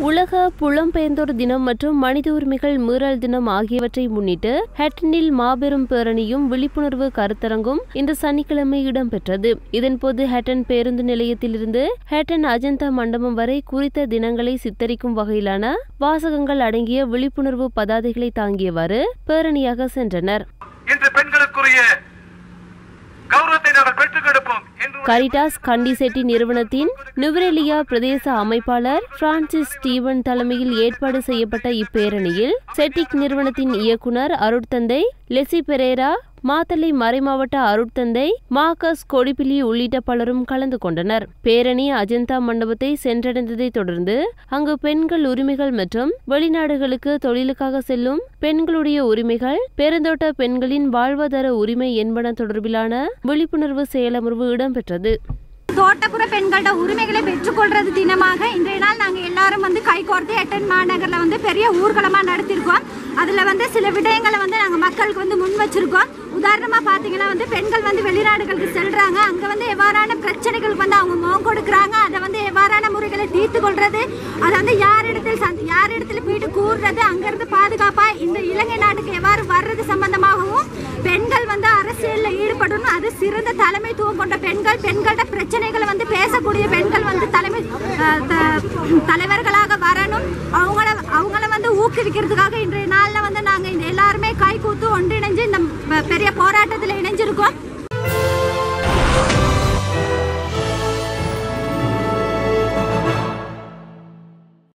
உலக புலம்பெயர்ந்தோர் தினம் மற்றும் மனித உரிமைகள் மீறல் தினம் ஆகியவற்றை முன்னிட்டு ஹட்டனில் மாபெரும் பேரணியும் விழிப்புணர்வு கருத்தரங்கும் இந்த சனிக்கிழமை இடம்பெற்றது இதன்போது ஹட்டன் பேருந்து நிலையத்திலிருந்து ஹட்டன் அஜந்தா மண்டபம் வரை குறித்த தினங்களை சித்தரிக்கும் வகையிலான வாசகங்கள் அடங்கிய விழிப்புணர்வு பதாதைகளை தாங்கியவாறு பேரணியாக சென்றனர் இன்று பெண்களுக்குரிய கௌரவத்தை நாங்கள் பெற்றுக் கொடுப்போம் என்று கரிடாஸ் கண்டிசெட்டி நிறுவனத்தின் நுவரெலியா பிரதேச அமைப்பாளர் பிரான்சிஸ் ஸ்டீவன் தலைமையில் ஏற்பாடு செய்யப்பட்ட இப்பேரணியில் செட்டிக் நிறுவனத்தின் இயக்குனர் அருட்தந்தை லெசி பெரேரா மாத்தளை மறைமாவட்ட அருட்தந்தை மார்க்கஸ் கொடிப்பிலி உள்ளிட்ட பலரும் கலந்து கொண்டனர் பேரணி அஜந்தா மண்டபத்தை சென்றடைந்ததை தொடர்ந்து அங்கு பெண்கள் உரிமைகள் மற்றும் வெளிநாடுகளுக்கு தொழிலுக்காக செல்லும் பெண்களுடைய உரிமைகள் பெருந்தோட்ட பெண்களின் வாழ்வாதார உரிமை என்பன தொடர்பிலான விழிப்புணர்வு செயலமர்வு இடம்பெற்றது தோட்டப்புற பெண்களோட உரிமைகளை பெற்றுக்கொள்றது தினமாக இன்றைய நாள் நாங்கள் எல்லாரும் வந்து கைகோர்த்து எட்டன் மாநகரில் வந்து பெரிய ஊர்வலமாக நடத்தியிருக்கோம் அதில் வந்து சில விடயங்களை வந்து நாங்கள் மக்களுக்கு வந்து முன் வச்சிருக்கோம் உதாரணமாக பார்த்தீங்கன்னா வந்து பெண்கள் வந்து வெளிநாடுகளுக்கு செல்றாங்க அங்கே வந்து எவ்வாறான பிரச்சனைகளுக்கு வந்து அவங்க முகம் கொடுக்குறாங்க அதை வந்து எவ்வாறான முறைகளை தீர்த்து கொள்றது அதை வந்து யார் இடத்தில் சந்தி யார் இடத்துல போயிட்டு கூறுறது அங்கேருந்து பாதுகாப்பாக இந்த இலங்கை நாட்டுக்கு எவ்வாறு வர்றது சம்பந்தமாகவும் பெண்கள் வந்து அரசியலில் ஈடுபடணும் அது சிறந்த தலைமைத்துவம் கொண்ட பெண்கள் பெண்களோட பிரச்சனைகளை வந்து பேசக்கூடிய பெண்கள் வந்து தலைமை அஹ், த- தலைவர்களாக வரணும் அவங்கள அவங்கள வந்து ஊக்குவிக்கிறதுக்காக இன்றைய நாளில் வந்து நாங்கள் இந்த எல்லாருமே கை கூத்து ஒன்றிணைஞ்சு இந்த ப- பெரிய போராட்டத்தில் இணைஞ்சிருக்கோம்